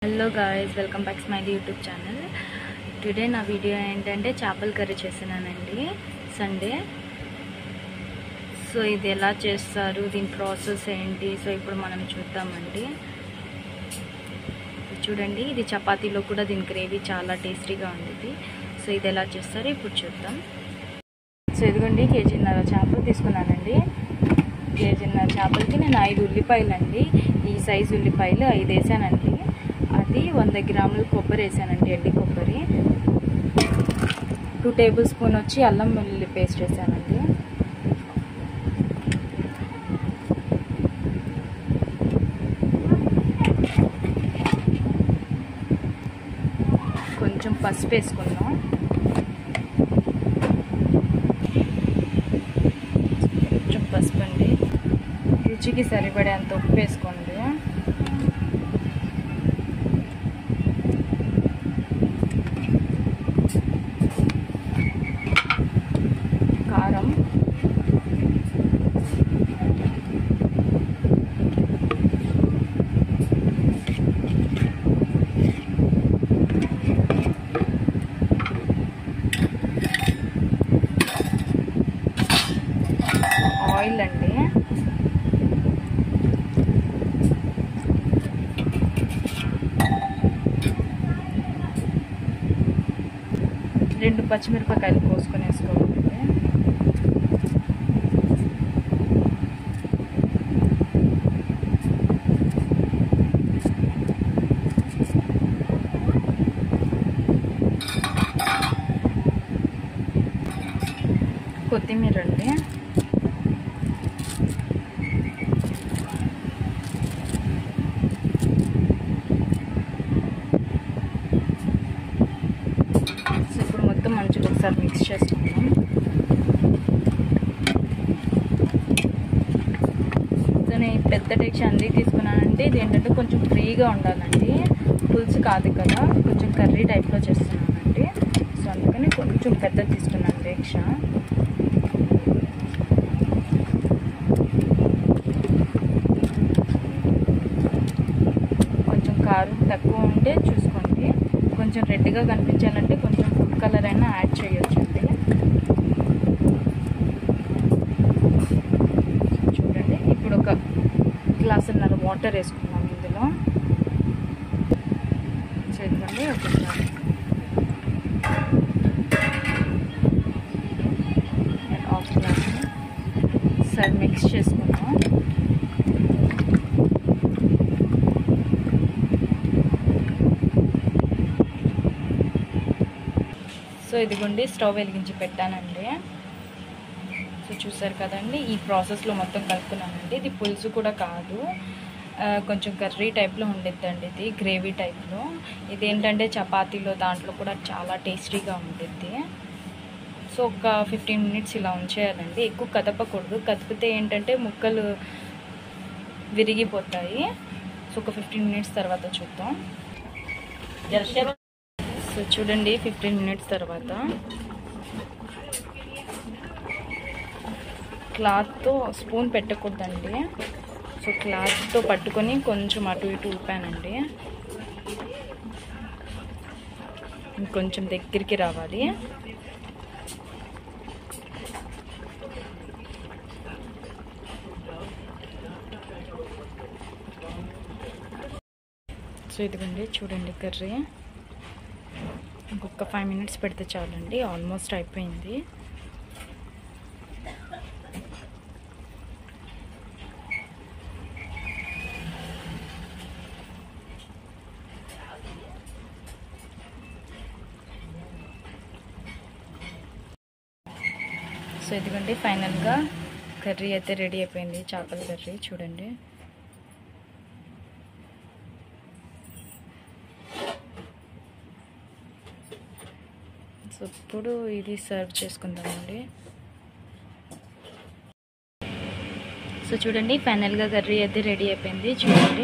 hello guys welcome back my YouTube channel today నా వీడియో ఏంటంటే చేపల కర్రీ చేసినానండి సండే సో ఇది ఎలా చేస్తారు దీని ప్రాసెస్ ఏంటి సో ఇప్పుడు మనం చూద్దామండి చూడండి ఇది చపాతీలో కూడా దీని గ్రేవీ చాలా టేస్టీగా ఉండేది సో ఇది ఎలా చేస్తారో ఇప్పుడు చూద్దాం సో ఇదిగోండి కేజీన్నర చేపలు తీసుకున్నానండి కేజీన్నర చేపలకి నేను ఐదు ఉల్లిపాయలు అండి ఈ సైజు ఉల్లిపాయలు ఐదు వేసానండి అది వంద గ్రాములు కొబ్బరి వేసానండి ఎండి కొబ్బరి టూ టేబుల్ స్పూన్ వచ్చి అల్లం వెల్లుల్లి పేస్ట్ వేసానండి కొంచెం పసుపు వేసుకుందాం కొంచెం పసుపు అండి రుచికి సరిపడేంత ఉప్పు వేసుకోండి కారం ఆయిల్ అండి రెండు పచ్చిమిరపకాయలు కోసుకొని వేసుకోవాలి కొత్తిమీర అండి సో ఇప్పుడు మొత్తం మంచిగా ఒకసారి మిక్స్ చేసుకుందాం సో నేను పెద్ద టెక్స్ అన్నీ తీసుకున్నానంటే ఇది ఏంటంటే కొంచెం ఫ్రీగా ఉండాలండి పులుసు కాదు కదా కొంచెం కర్రీ టైప్లో చేస్తున్నానండి సో అందుకని కొంచెం పెద్ద తీసుకున్నాను దీక్ష కొంచెం కారం తక్కువ ఉంటే చూసుకోండి కొంచెం రెడ్గా కనిపించాలంటే కొంచెం ఫుడ్ కలర్ అయినా యాడ్ చేయొచ్చండి చూడండి ఇప్పుడు ఒక గ్లాసున్నర వాటర్ వేసుకున్నాం ఇందులో చూడండి ఒకసారి హాఫ్ గ్లాస్ సరే మిక్స్ చేసుకున్నాం సో ఇదిగోండి స్టవ్ వెలిగించి పెట్టానండి సో చూసారు కదండి ఈ ప్రాసెస్లో మొత్తం కలుపుకున్నానండి ఇది పులుసు కూడా కాదు కొంచెం కర్రీ టైప్లో ఉండిద్దండి ఇది గ్రేవీ టైప్లో ఇది ఏంటంటే చపాతీలో దాంట్లో కూడా చాలా టేస్టీగా ఉండిద్ది సో ఒక ఫిఫ్టీన్ మినిట్స్ ఇలా ఉంచేయాలండి ఎక్కువ కదపకూడదు కదిపితే ఏంటంటే ముక్కలు విరిగిపోతాయి సో ఒక ఫిఫ్టీన్ మినిట్స్ తర్వాత చూద్దాం సో చూడండి ఫిఫ్టీన్ మినిట్స్ తర్వాత క్లాత్తో స్పూన్ పెట్టకూడదండి సో క్లాత్తో పట్టుకొని కొంచెం అటు ఇటు ఊపానండి ఇంకొంచెం దగ్గరికి రావాలి సో ఇదిగోండి చూడండి కర్రీ ఇంకొక ఫైవ్ మినిట్స్ పెడితే చాలండి ఆల్మోస్ట్ అయిపోయింది సో ఎందుకంటే ఫైనల్గా కర్రీ అయితే రెడీ అయిపోయింది చేపల కర్రీ చూడండి సో ఇప్పుడు ఇది సర్వ్ చేసుకుందామండి సో చూడండి ఫైనల్గా కర్రీ అయితే రెడీ అయిపోయింది చూడండి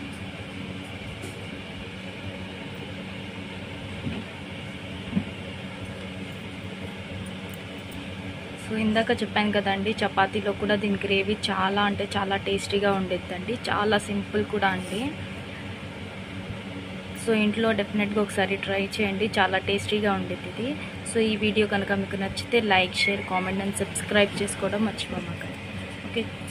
సో ఇందాక చెప్పాను కదండి చపాతీలో కూడా దీని గ్రేవీ చాలా అంటే చాలా టేస్టీగా ఉండిద్దండి చాలా సింపుల్ కూడా అండి సో ఇంట్లో డెఫినెట్గా ఒకసారి ట్రై చేయండి చాలా టేస్టీగా ఉండేది ఇది సో ఈ వీడియో కనుక మీకు నచ్చితే like share comment and subscribe చేసుకోవడం మర్చిపోమాకండి ఓకే